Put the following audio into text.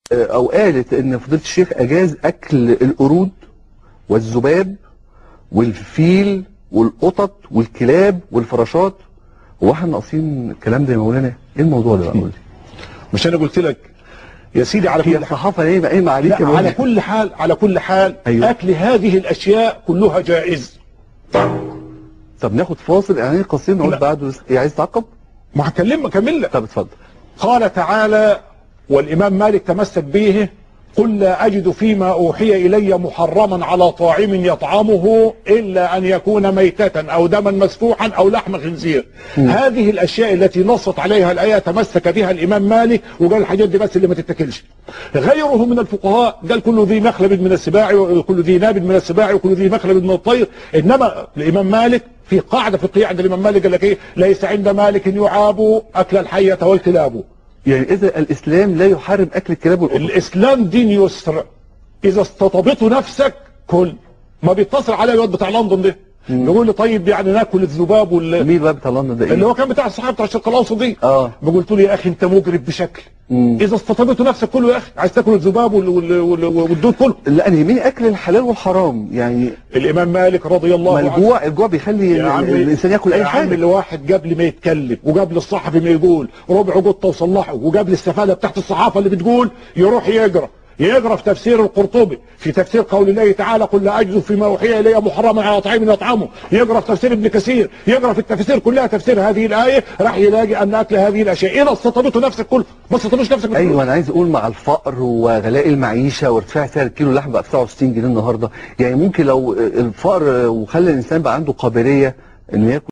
او قالت ان فضيله الشيخ اجاز اكل القرود والذباب والفيل والقطط والكلاب والفراشات هو احنا ناقصين الكلام ده يا مولانا ايه الموضوع ده بقى قول لي مش انا قلت لك يا سيدي على هي كل حال الصحافه ايه بقى قايمه عليك لا يا على مولانا كل حال على كل حال أيوة. اكل هذه الاشياء كلها جائز طب ناخد فاصل اعلاني قصير نقول لا. بعده ايه عايز تعقب ما هكلم اكمل لك طب اتفضل قال تعالى والإمام مالك تمسك به قل لا أجد فيما أوحي إلي محرما على طاعم يطعمه إلا أن يكون ميتة أو دما مسفوحا أو لحم خنزير هذه الأشياء التي نصت عليها الآية تمسك بها الإمام مالك وقال الحاجات دي بس اللي ما تتكلش غيره من الفقهاء قال كل ذي مخلب من السباع وكل ذي ناب من السباع وكل ذي مخلب من الطير إنما الإمام مالك في قاعدة فقهية عند الإمام مالك قال لك إيه ليس عند مالك يعاب أكل الحية والكلاب يعني اذا الاسلام لا يحرم اكل الكلاب والقطط الاسلام دين يسر اذا استطبت نفسك كل ما بيتصل عليا الواد بتاع لندن ده بيقول لي طيب يعني ناكل الذباب وال مين بقى بتاع لندن ده اللي ايه هو كان بتاع الصحابه بتاع الشرق الاوسط دي اه قلت له يا اخي انت مجرم بشكل مم. اذا استطبت نفسك كله يا اخي عايز تاكل الذباب وال- وال- وال- والدود كله لا انا يهمني اكل الحلال والحرام يعني الامام مالك رضي الله ما عنه الجوع الجوع بيخلي يا عم الانسان ياكل اي يا عم حاجه الواحد قبل ما يتكلم وقبل الصحفي ما يقول ربع قطه وصلحه وقبل السفاله بتاعت الصحافه اللي بتقول يروح يقرا يقرا في تفسير القرطبي في تفسير قول الله تعالى قل لا اجد فيما اوحي الي محرما على طعام يطعمه يقرا في تفسير ابن كثير يقرا في التفسير كلها تفسير هذه الايه راح يلاقي ان اكل هذه الاشياء اذا استطبته نفسك كله ما استطبتش نفسك بالفلوس. ايوه انا عايز اقول مع الفقر وغلاء المعيشه وارتفاع سعر الكيلو اللحم بقى ب 67 جنيه النهارده يعني ممكن لو الفقر وخلى الانسان بقى عنده قابليه انه ياكل